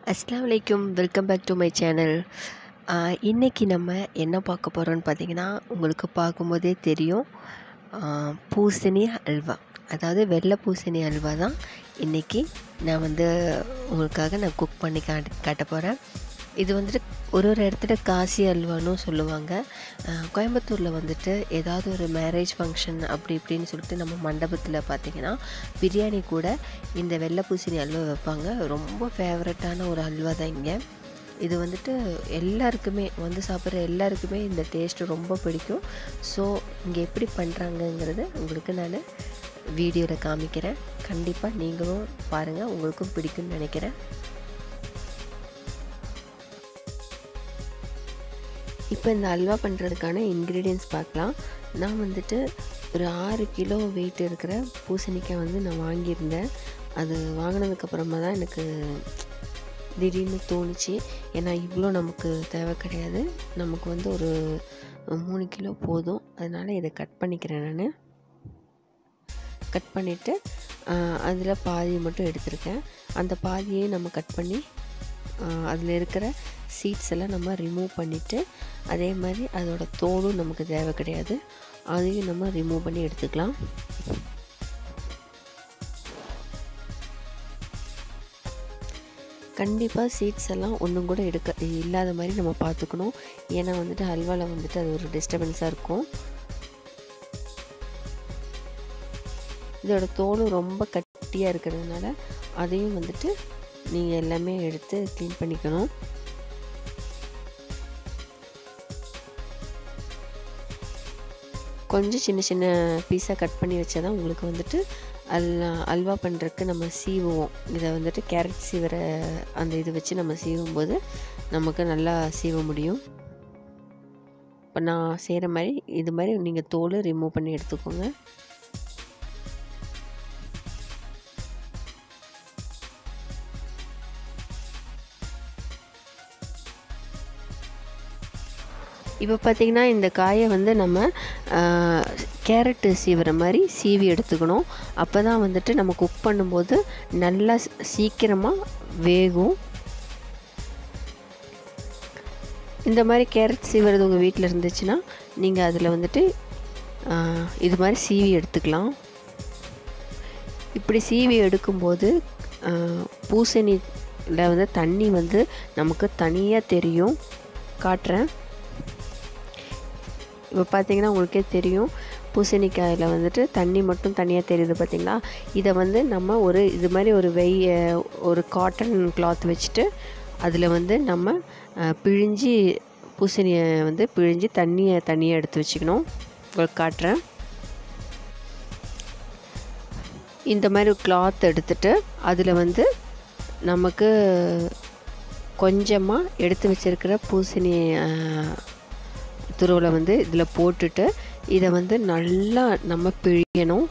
அஸ்ஸலாமு அலைக்கும் welcome back to my channel இன்றைக்கி நம்ம என்ன பார்க்க போகிறோம்னு பார்த்தீங்கன்னா உங்களுக்கு பார்க்கும்போதே தெரியும் ஆ, பூசணி அல்வா அதாவது வெள்ளை பூசணி அல்வா தான் இன்றைக்கி நான் வந்து உங்களுக்காக நான் குக் பண்ணி காட்ட காட்ட போகிறேன் இது வந்துட்டு ஒரு ஒரு இடத்துல காசி அல்வான்னு சொல்லுவாங்க ஆ, கோயம்புத்தூரில் வந்துட்டு ஏதாவது ஒரு மேரேஜ் ஃபங்க்ஷன் அப்படி இப்படின்னு சொல்லிட்டு நம்ம மண்டபத்தில் பார்த்தீங்கன்னா பிரியாணி கூட இந்த வெள்ளை பூசணி அல்வா வைப்பாங்க ரொம்ப ஃபேவரட்டான ஒரு அல்வா தான் இங்கே இது வந்துட்டு எல்லாருக்குமே வந்து சாப்பிட்ற எல்லாருக்குமே இந்த டேஸ்ட்டு ரொம்ப பிடிக்கும் ஸோ இங்கே எப்படி பண்ணுறாங்கங்கிறத உங்களுக்கு நான் வீடியோவில் காமிக்கிறேன் கண்டிப்பாக நீங்களும் பாருங்கள் உங்களுக்கும் பிடிக்கும்னு நினைக்கிறேன் இப்போ இந்த அல்வா பண்ணுறதுக்கான இன்க்ரீடியன்ஸ் பார்க்கலாம் நான் வந்துட்டு ஒரு ஆறு கிலோ வெயிட் இருக்கிற பூசணிக்காய் வந்து நான் வாங்கியிருந்தேன் அது வாங்கினதுக்கப்புறமா தான் எனக்கு திடீர்னு தோணுச்சு ஏன்னா இவ்வளோ நமக்கு தேவை கிடையாது நமக்கு வந்து ஒரு மூணு கிலோ போதும் அதனால் இதை கட் பண்ணிக்கிறேன் நான் கட் பண்ணிவிட்டு அதில் பாதியை மட்டும் எடுத்திருக்கேன் அந்த பாதியை நம்ம கட் பண்ணி அதில் இருக்கிற சீட்ஸ் எல்லாம் நம்ம ரிமூவ் பண்ணிவிட்டு அதே மாதிரி அதோட தோலும் நமக்கு தேவை கிடையாது அதையும் நம்ம ரிமூவ் பண்ணி எடுத்துக்கலாம் கண்டிப்பாக சீட்ஸ் எல்லாம் ஒன்றும் கூட எடுக்க இல்லாத மாதிரி நம்ம பார்த்துக்கணும் ஏன்னா வந்துட்டு அல்வாவில் வந்துட்டு அது ஒரு டிஸ்டர்பன்ஸாக இருக்கும் இதோட தோலும் ரொம்ப கட்டியாக இருக்கிறதுனால அதையும் வந்துட்டு நீங்கள் எல்லாமே எடுத்து க்ளீன் பண்ணிக்கணும் கொஞ்சம் சின்ன சின்ன பீஸாக கட் பண்ணி வச்சா தான் உங்களுக்கு வந்துட்டு அல் அல்வா பண்ணுறதுக்கு நம்ம சீவுவோம் இதை வந்துட்டு கேரட் சீவுற அந்த இது வச்சு நம்ம சீவும் போது நமக்கு நல்லா சீவ முடியும் இப்போ நான் செய்கிற மாதிரி இது மாதிரி நீங்கள் தோல் ரிமூவ் பண்ணி எடுத்துக்கோங்க இப்போ பார்த்திங்கன்னா இந்த காயை வந்து நம்ம கேரட்டு சீவுற மாதிரி சீவி எடுத்துக்கணும் அப்போ தான் வந்துட்டு நம்ம குக் பண்ணும்போது நல்லா சீக்கிரமாக வேகும் இந்த மாதிரி கேரட் சீவுறது உங்கள் வீட்டில் இருந்துச்சுன்னா நீங்கள் அதில் வந்துட்டு இது மாதிரி சீவி எடுத்துக்கலாம் இப்படி சீவி எடுக்கும்போது பூசணியில் வந்து தண்ணி வந்து நமக்கு தனியாக தெரியும் காட்டுறேன் இப்போ பார்த்தீங்கன்னா உங்களுக்கே தெரியும் பூசணிக்காயில் வந்துட்டு தண்ணி மட்டும் தனியாக தெரியுது பார்த்தீங்களா இதை வந்து நம்ம ஒரு இது மாதிரி ஒரு வெய் ஒரு காட்டன் கிளாத் வச்சுட்டு அதில் வந்து நம்ம பிழிஞ்சி பூசணியை வந்து பிழிஞ்சி தண்ணியை தனியாக எடுத்து வச்சுக்கணும் உங்களுக்கு காட்டுறேன் இந்த மாதிரி கிளாத் எடுத்துட்டு அதில் வந்து நமக்கு கொஞ்சமாக எடுத்து வச்சுருக்கிற பூசணி துருவலை வந்து இதில் போட்டுட்டு இதை வந்து நல்லா நம்ம பிழியணும்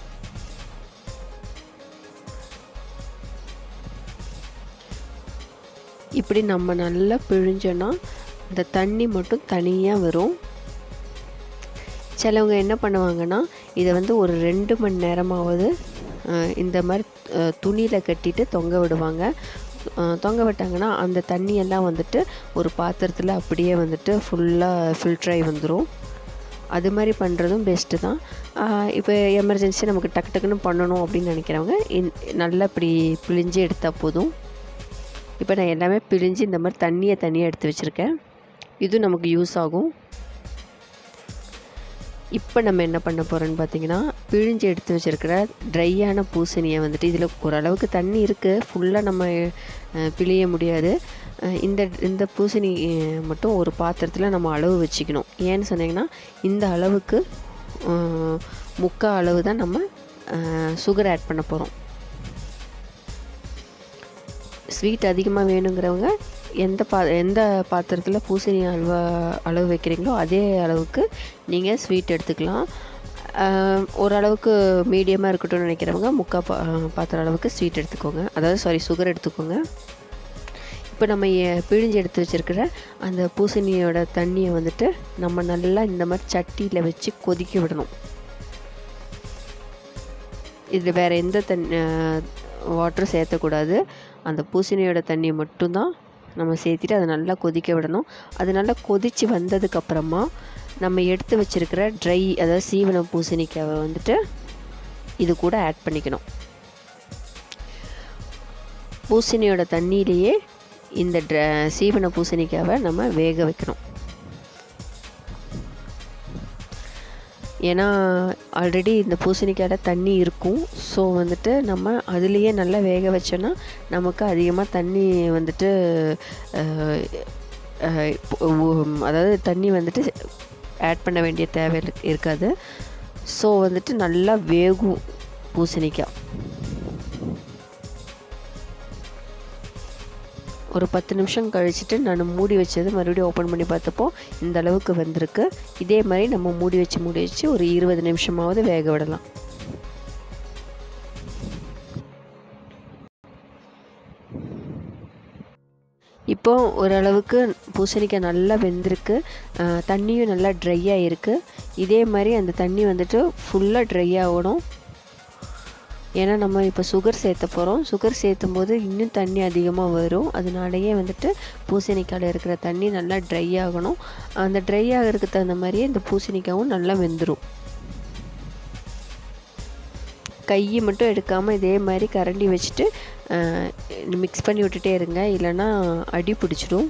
இப்படி நம்ம நல்லா பிழிஞ்சோன்னா இந்த தண்ணி மட்டும் தனியாக வரும் சிலவங்க என்ன பண்ணுவாங்கன்னா இதை வந்து ஒரு ரெண்டு மணி நேரமாவது இந்த மாதிரி துணியில் கட்டிட்டு தொங்க விடுவாங்க தொங்க விட்டாங்கன்னா அந்த தண்ணியெல்லாம் வந்துட்டு ஒரு பாத்திரத்தில் அப்படியே வந்துட்டு ஃபுல்லாக ஃபில்ட்ராகி வந்துடும் அது மாதிரி பண்ணுறதும் பெஸ்ட்டு தான் இப்போ எமர்ஜென்சி நமக்கு டக்கு டக்குன்னு பண்ணணும் அப்படின்னு நினைக்கிறவங்க நல்லா இப்படி பிழிஞ்சு எடுத்தால் போதும் இப்போ நான் எல்லாமே பிழிஞ்சு இந்த மாதிரி தண்ணியை தனியாக எடுத்து வச்சுருக்கேன் இதுவும் நமக்கு யூஸ் ஆகும் இப்போ நம்ம என்ன பண்ண போகிறோன்னு பார்த்தீங்கன்னா பிழிஞ்சு எடுத்து வச்சுருக்கிற ட்ரையான பூசணியை வந்துட்டு இதில் ஓரளவுக்கு தண்ணி இருக்குது ஃபுல்லாக நம்ம பிழிய முடியாது இந்த இந்த பூசணி மட்டும் ஒரு பாத்திரத்தில் நம்ம அளவு வச்சுக்கணும் ஏன்னு சொன்னீங்கன்னா இந்த அளவுக்கு முக்கால் அளவு தான் நம்ம சுகர் ஆட் பண்ண போகிறோம் ஸ்வீட் அதிகமாக வேணுங்கிறவங்க எந்த பா எந்த பாத்திரத்தில் பூசணி அல்வா அளவு வைக்கிறீங்களோ அதே அளவுக்கு நீங்கள் ஸ்வீட் எடுத்துக்கலாம் ஓரளவுக்கு மீடியமாக இருக்கட்டும்னு நினைக்கிறவங்க முக்கால் பா பாத்திரம் அளவுக்கு ஸ்வீட் எடுத்துக்கோங்க அதாவது சாரி சுகர் எடுத்துக்கோங்க இப்போ நம்ம பிழிஞ்சு எடுத்து வச்சுருக்கிற அந்த பூசணியோட தண்ணியை வந்துட்டு நம்ம நல்லா இந்த மாதிரி சட்டியில் வச்சு கொதிக்க விடணும் இதில் வேறு எந்த தண்ணி வாட்டரும் சேர்த்தக்கூடாது அந்த பூசணியோட தண்ணியை மட்டும்தான் நம்ம சேர்த்துட்டு அதை நல்லா கொதிக்க விடணும் அது நல்லா கொதித்து வந்ததுக்கப்புறமா நம்ம எடுத்து வச்சுருக்கிற ட்ரை அதாவது சீவன பூசணிக்காவை வந்துட்டு இது கூட ஆட் பண்ணிக்கணும் பூசணியோட தண்ணியிலேயே இந்த ட்ர சீவன பூசணிக்காவை நம்ம வேக வைக்கணும் ஏன்னா ஆல்ரெடி இந்த பூசணிக்காயில் தண்ணி இருக்கும் ஸோ வந்துட்டு நம்ம அதுலேயே நல்லா வேக வச்சோன்னா நமக்கு அதிகமாக தண்ணி வந்துட்டு அஹ், அஹ், இப்போ, உம், அதாவது தண்ணி வந்துட்டு ஆட் பண்ண வேண்டிய தேவை இரு- இருக்காது ஸோ வந்துட்டு நல்லா வேகும் பூசணிக்காய் ஒரு பத்து நிமிஷம் கழிச்சிட்டு நான் மூடி வச்சது மறுபடியும் ஓப்பன் பண்ணி பார்த்தப்போ இந்த அளவுக்கு வந்திருக்கு இதே மாதிரி நம்ம மூடி வச்சு மூடி வச்சு ஒரு இருபது நிமிஷமாவது வேக விடலாம் இப்போ ஓரளவுக்கு பூசணிக்காய் நல்லா வெந்திருக்கு அஹ், தண்ணியும் நல்லா ட்ரை ஆகிருக்கு இதே மாதிரி அந்த தண்ணி வந்துட்டு ஃபுல்லாக ட்ரை ஆகணும் ஏன்னா நம்ம இப்போ சுகர் சேர்த்த போகிறோம் சுகர் சேர்த்தும் போது இன்னும் தண்ணி அதிகமாக வரும் அதனாலேயே வந்துட்டு பூசணிக்காயில் இருக்கிற தண்ணி நல்லா ட்ரை ஆகணும் அந்த ட்ரை ஆகிறதுக்கு தகுந்த மாதிரியே இந்த பூசணிக்காயும் நல்லா வெந்துடும் கையை மட்டும் எடுக்காமல் இதே மாதிரி கரண்டி வச்சுட்டு மிக்ஸ் பண்ணி விட்டுட்டே இருங்க இல்லைன்னா அடி பிடிச்சிடும்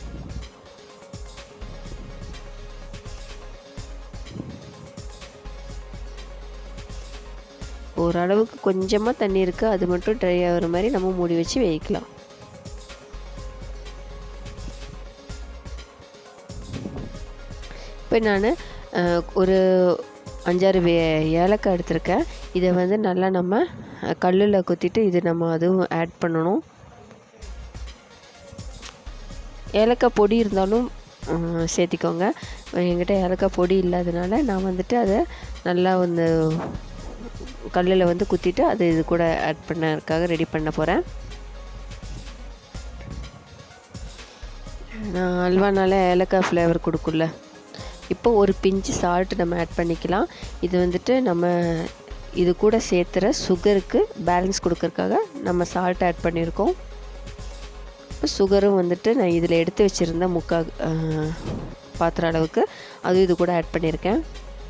ஓரளவுக்கு கொஞ்சமாக தண்ணி இருக்குது அது மட்டும் ட்ரை ஆகிற மாதிரி நம்ம மூடி வச்சு வைக்கலாம் இப்போ நான் ஒரு அஞ்சாறு வே ஏலக்காய் எடுத்திருக்கேன் இதை வந்து நல்லா நம்ம கல்லில் குத்திட்டு இது நம்ம அதுவும் ஆட் பண்ணணும் ஏலக்காய் பொடி இருந்தாலும் அஹ், சேர்த்திக்கோங்க என்கிட்ட ஏலக்காய் பொடி இல்லாதனால நான் வந்துட்டு அதை நல்லா வந்து கல்லில் வந்து குத்திட்டு அது இது கூட ஆட் பண்ணறதுக்காக ரெடி பண்ண போகிறேன் நான் அல்வானால ஏலக்காய் ஃப்ளேவர் கொடுக்குல்ல இப்போ ஒரு பிஞ்சு சால்ட் நம்ம ஆட் பண்ணிக்கலாம் இது வந்துட்டு நம்ம இது கூட சேர்த்துற சுகருக்கு பேலன்ஸ் கொடுக்கறதுக்காக நம்ம சால்ட் ஆட் பண்ணியிருக்கோம் இப்போ சுகரும் வந்துட்டு நான் இதில் எடுத்து வச்சுருந்த முக்கா அஹ், பாத்திரம் அளவுக்கு அதுவும் இது கூட ஆட் பண்ணியிருக்கேன்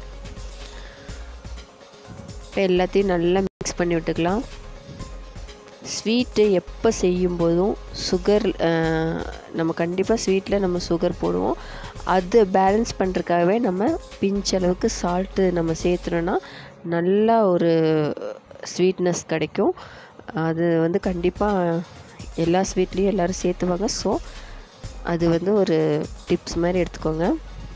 இப்போ எல்லாத்தையும் நல்லா மிக்ஸ் பண்ணி விட்டுக்கலாம் ஸ்வீட்டு எப்போ செய்யும்போதும் சுகர் நம்ம கண்டிப்பாக ஸ்வீட்டில் நம்ம சுகர் போடுவோம் அது பேலன்ஸ் பண்ணுறதுக்காகவே நம்ம பிஞ்ச் அளவுக்கு சால்ட்டு நம்ம சேர்த்துனோன்னா நல்லா ஒரு ஸ்வீட்னஸ் கிடைக்கும் அது வந்து கண்டிப்பாக எல்லா ஸ்வீட்லேயும் எல்லோரும் சேர்த்துவாங்க ஸோ அது வந்து ஒரு டிப்ஸ் மாதிரி எடுத்துக்கோங்க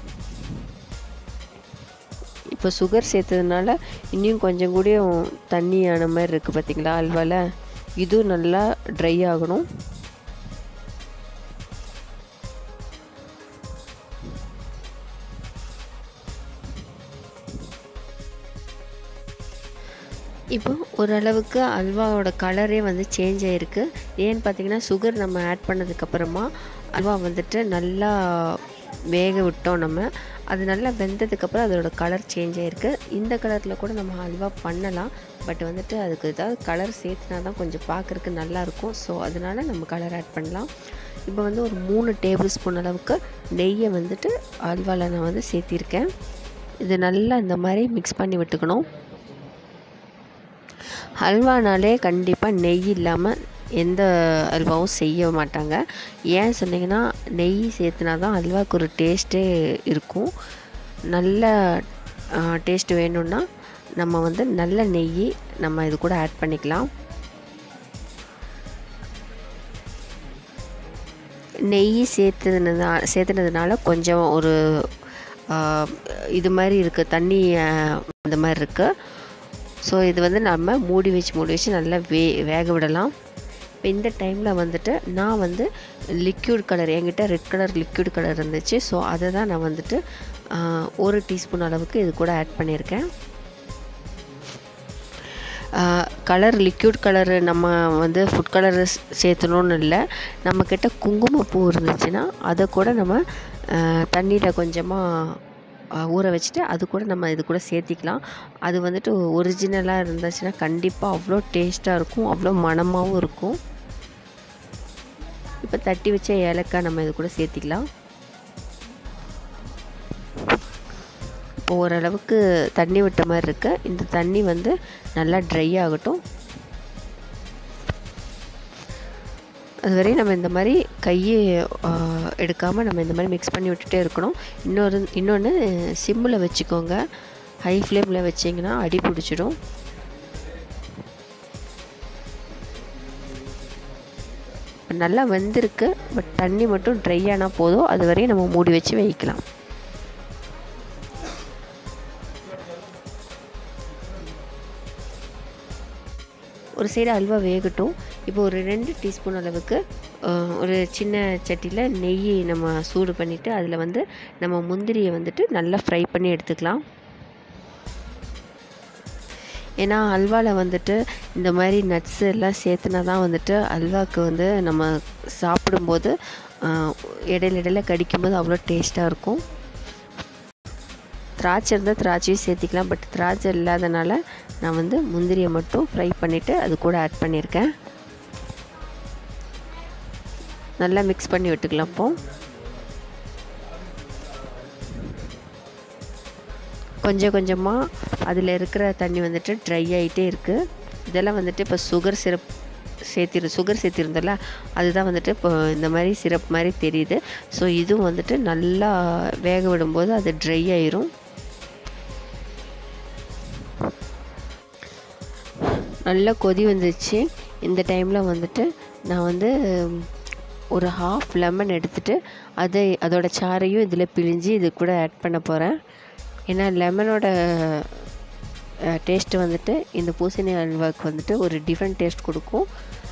இப்போ சுகர் சேர்த்ததுனால இன்னும் கொஞ்சம் கூட தண்ணியான மாதிரி இருக்குது பார்த்தீங்களா அல்வாவில் இதுவும் நல்லா ட்ரை ஆகணும் இப்போ ஓரளவுக்கு அல்வாவோட கலரே வந்து சேஞ்ச் ஆகிருக்கு ஏன்னு பார்த்தீங்கன்னா சுகர் நம்ம ஆட் பண்ணதுக்கப்புறமா அல்வா வந்துட்டு நல்லா வேக விட்டோம் நம்ம அது நல்லா வெந்ததுக்கப்புறம் அதோட கலர் சேஞ்ச் ஆகிருக்கு இந்த கலரில் கூட நம்ம அல்வா பண்ணலாம் பட் வந்துட்டு அதுக்கு ஏதாவது கலர் சேர்த்துனா தான் கொஞ்சம் பார்க்குறக்கு நல்லாயிருக்கும் ஸோ அதனால் நம்ம கலர் ஆட் பண்ணலாம் இப்போ வந்து ஒரு மூணு டேபிள் ஸ்பூன் அளவுக்கு நெய்யை வந்துட்டு அல்வாவில் நான் வந்து சேர்த்திருக்கேன் இது நல்லா இந்த மாதிரி மிக்ஸ் பண்ணி விட்டுக்கணும் ஹல்வானாலே கண்டிப்பாக நெய் இல்லாமல் எந்த அல்வாவும் செய்ய மாட்டாங்க ஏன் சொன்னீங்கன்னா நெய் சேர்த்துனா தான் அல்வாவுக்கு ஒரு டேஸ்ட்டே இருக்கும் நல்ல டேஸ்ட் வேணும்னா நம்ம வந்து நல்ல நெய் நம்ம இது கூட ஆட் பண்ணிக்கலாம் நெய் சேர்த்துனதுனா சேர்த்துனதுனால கொஞ்சம் ஒரு இது மாதிரி இருக்குது தண்ணி அந்த மாதிரி இருக்குது ஸோ இது வந்து நம்ம மூடி வச்சு மூடி வச்சு நல்லா வே வேக விடலாம் இப்போ இந்த டைமில் வந்துட்டு நான் வந்து லிக்யூட் கலர் என்கிட்ட ரெட் கலர் லிக்யூட் கலர் இருந்துச்சு ஸோ அதை தான் நான் வந்துட்டு ஒரு டீஸ்பூன் அளவுக்கு இது கூட ஆட் பண்ணியிருக்கேன் கலர் லிக்யூட் கலரு நம்ம வந்து ஃபுட் கலர் சேர்த்தணுன்னு இல்லை நம்மக்கிட்ட குங்குமப்பூ இருந்துச்சுன்னா அதை கூட நம்ம தண்ணியில் கொஞ்சமாக ஊற வச்சுட்டு அது கூட நம்ம இது கூட சேர்த்திக்கலாம் அது வந்துட்டு ஒரிஜினலாக இருந்துச்சுன்னா கண்டிப்பாக அவ்வளோ டேஸ்ட்டாக இருக்கும் அவ்வளோ மணமாகவும் இருக்கும் இப்போ தட்டி வச்ச ஏலக்காய் நம்ம இது கூட சேர்த்திக்கலாம் இப்போ ஓரளவுக்கு தண்ணி விட்ட மாதிரி இருக்கு இந்த தண்ணி வந்து நல்லா ட்ரை ஆகட்டும் அதுவரை நம்ம இந்த மாதிரி கையை எடுக்காமல் நம்ம இந்த மாதிரி மிக்ஸ் பண்ணி விட்டுட்டே இருக்கணும் இன்னொரு இன்னொன்று சிம்மில் வச்சுக்கோங்க ஹை ஃப்ளேமில் வச்சிங்கன்னா அடி பிடிச்சிடும் நல்லா வெந்திருக்கு பட் தண்ணி மட்டும் ட்ரை ஆனால் போதும் அது வரையும் நம்ம மூடி வச்சு வைக்கலாம் ஒரு சைடு அல்வா வேகட்டும் இப்போ ஒரு ரெண்டு டீஸ்பூன் அளவுக்கு ஒரு சின்ன சட்டியில் நெய் நம்ம சூடு பண்ணிவிட்டு அதில் வந்து நம்ம முந்திரியை வந்துட்டு நல்லா ஃப்ரை பண்ணி எடுத்துக்கலாம் ஏன்னா அல்வாவில் வந்துட்டு இந்த மாதிரி நட்ஸு எல்லாம் சேர்த்துனா தான் வந்துட்டு அல்வாவுக்கு வந்து நம்ம சாப்பிடும்போது இடையில இடையில கடிக்கும்போது அவ்வளோ டேஸ்ட்டாக இருக்கும் திராட்சை இருந்தால் திராட்சையும் சேர்த்திக்கலாம் பட் திராட்சை இல்லாதனால நான் வந்து முந்திரியை மட்டும் ஃப்ரை பண்ணிவிட்டு அது கூட ஆட் பண்ணியிருக்கேன் நல்லா மிக்ஸ் பண்ணி விட்டுக்கலாம் அப்போ கொஞ்சம் கொஞ்சமாக அதில் இருக்கிற தண்ணி வந்துட்டு ட்ரை ஆகிட்டே இருக்குது இதெல்லாம் வந்துட்டு இப்போ சுகர் சிரப் சேர்த்திரு சுகர் சேர்த்திருந்தல அதுதான் வந்துட்டு இப்போ இந்த மாதிரி சிரப் மாதிரி தெரியுது ஸோ இதுவும் வந்துட்டு நல்லா வேக விடும்போது அது ட்ரை ஆயிரும் நல்லா கொதி வந்துச்சு இந்த டைமில் வந்துட்டு நான் வந்து ஒரு ஹாஃப் லெமன் எடுத்துகிட்டு அதை அதோட சாறையும் இதில் பிழிஞ்சு இது கூட ஆட் பண்ண போகிறேன் ஏன்னா லெமனோட டேஸ்ட்டு வந்துட்டு இந்த பூசணி அல்வாவுக்கு வந்துட்டு ஒரு டிஃப்ரெண்ட் டேஸ்ட் கொடுக்கும்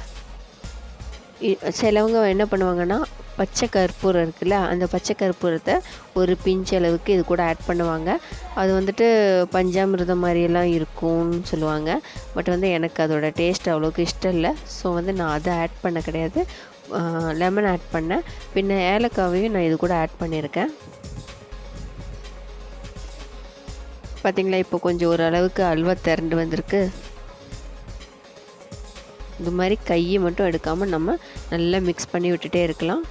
சிலவங்க என்ன பண்ணுவாங்கன்னா பச்சை கற்பூரம் இருக்குல்ல அந்த பச்சை கற்பூரத்தை ஒரு பிஞ்ச் அளவுக்கு இது கூட ஆட் பண்ணுவாங்க அது வந்துட்டு பஞ்சாமிர்தம் மாதிரியெல்லாம் இருக்கும்னு சொல்லுவாங்க பட் வந்து எனக்கு அதோட டேஸ்ட் அவ்வளோக்கு இஷ்டம் இல்லை ஸோ வந்து நான் அதை ஆட் பண்ண கிடையாது லெமன் ஆட் பண்ணேன் பின்ன ஏலக்காவையும் நான் இது கூட ஆட் பண்ணியிருக்கேன் பார்த்திங்களா இப்போ கொஞ்சம் ஓரளவுக்கு அல்வா திரண்டு வந்திருக்கு இது மாதிரி கையை மட்டும் எடுக்காமல் நம்ம நல்லா மிக்ஸ் பண்ணி விட்டுட்டே இருக்கலாம்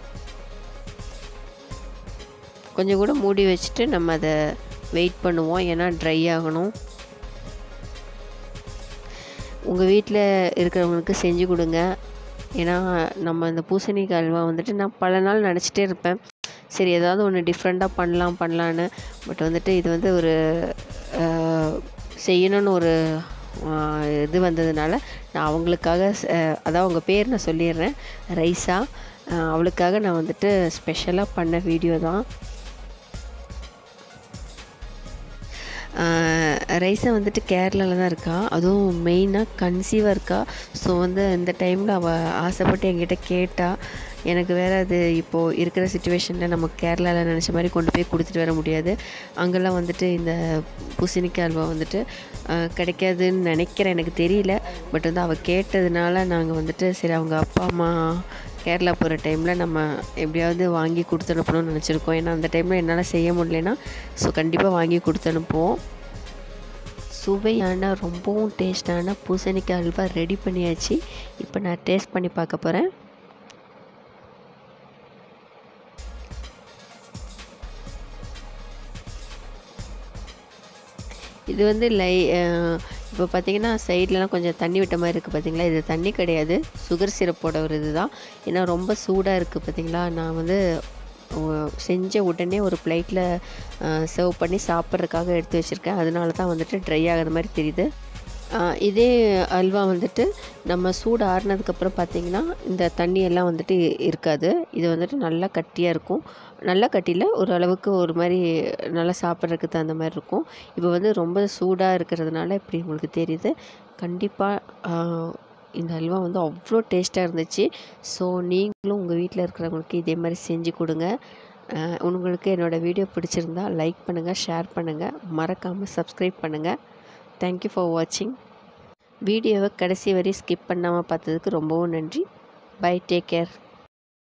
கொஞ்சம் கூட மூடி வச்சுட்டு நம்ம அதை வெயிட் பண்ணுவோம் ஏன்னா ட்ரை ஆகணும் உங்கள் வீட்டில் இருக்கிறவங்களுக்கு செஞ்சு கொடுங்க ஏன்னா நம்ம இந்த பூசணிக்காய் அல்வா வந்துட்டு நான் பல நாள் நினச்சிட்டே இருப்பேன் சரி ஏதாவது ஒன்று டிஃப்ரெண்ட்டாக பண்ணலாம் பண்ணலான்னு பட் வந்துட்டு இது வந்து ஒரு செய்யணும்னு ஒரு இது வந்ததுனால நான் அவங்களுக்காக அதான் அவங்க பேர் நான் சொல்லிடுறேன் ரைஸா அவளுக்காக நான் வந்துட்டு ஸ்பெஷலாக பண்ண வீடியோ தான் ரைஸை வந்துட்டு கேரளாவில் தான் இருக்கா அதுவும் மெயினாக கன்சீவாக இருக்கா ஸோ வந்து இந்த டைமில் அவள் ஆசைப்பட்டு என்கிட்ட கேட்டால் எனக்கு வேறு அது இப்போது இருக்கிற சுச்சுவேஷனில் நம்ம கேரளாவில் நினச்ச மாதிரி கொண்டு போய் கொடுத்துட்டு வர முடியாது அங்கெல்லாம் வந்துட்டு இந்த பூசணிக்காய் அல்வா வந்துட்டு கிடைக்காதுன்னு நினைக்கிறேன் எனக்கு தெரியல பட் வந்து அவள் கேட்டதுனால நாங்கள் வந்துட்டு சரி அவங்க அப்பா அம்மா கேரளா போகிற டைமில் நம்ம எப்படியாவது வாங்கி கொடுத்து அனுப்பணும்னு நினச்சிருக்கோம் ஏன்னா அந்த டைமில் என்னால் செய்ய முடியலன்னா ஸோ கண்டிப்பாக வாங்கி கொடுத்து அனுப்புவோம் சுவையான ரொம்பவும் டேஸ்டான பூசணிக்காய் அல்வா ரெடி பண்ணியாச்சு இப்போ நான் டேஸ்ட் பண்ணி பார்க்க போகிறேன் இது வந்து லை இப்போ பார்த்தீங்கன்னா சைட்லலாம் கொஞ்சம் தண்ணி விட்ட மாதிரி இருக்குது பார்த்தீங்களா இது தண்ணி கிடையாது சுகர் சிரப்போட ஒரு இது தான் ஏன்னா ரொம்ப சூடாக இருக்குது பார்த்தீங்களா நான் வந்து செஞ்ச உடனே ஒரு பிளேட்டில் சர்வ் பண்ணி சாப்பிட்றதுக்காக எடுத்து வச்சுருக்கேன் அதனால தான் வந்துட்டு ட்ரை ஆகிற மாதிரி தெரியுது இதே அல்வா வந்துட்டு நம்ம சூடு ஆறுனதுக்கப்புறம் பார்த்திங்கன்னா இந்த தண்ணி எல்லாம் வந்துட்டு இருக்காது இது வந்துட்டு நல்லா கட்டியாக இருக்கும் நல்லா கட்டியில் ஒரு அளவுக்கு ஒரு மாதிரி நல்லா சாப்பிட்றதுக்கு தகுந்த மாதிரி இருக்கும் இப்போ வந்து ரொம்ப சூடாக இருக்கிறதுனால இப்படி உங்களுக்கு தெரியுது கண்டிப்பாக இந்த அல்வா வந்து அவ்வளோ டேஸ்ட்டாக இருந்துச்சு ஸோ நீங்களும் உங்கள் வீட்டில் இருக்கிறவங்களுக்கு இதே மாதிரி செஞ்சு கொடுங்க உங்களுக்கு என்னோடய வீடியோ பிடிச்சிருந்தா லைக் பண்ணுங்கள் ஷேர் பண்ணுங்கள் மறக்காமல் சப்ஸ்கிரைப் பண்ணுங்கள் தேங்க்யூ ஃபார் வாட்சிங் வீடியோவை கடைசி வரை ஸ்கிப் பண்ணாமல் பார்த்ததுக்கு ரொம்பவும் நன்றி பை டேக் கேர்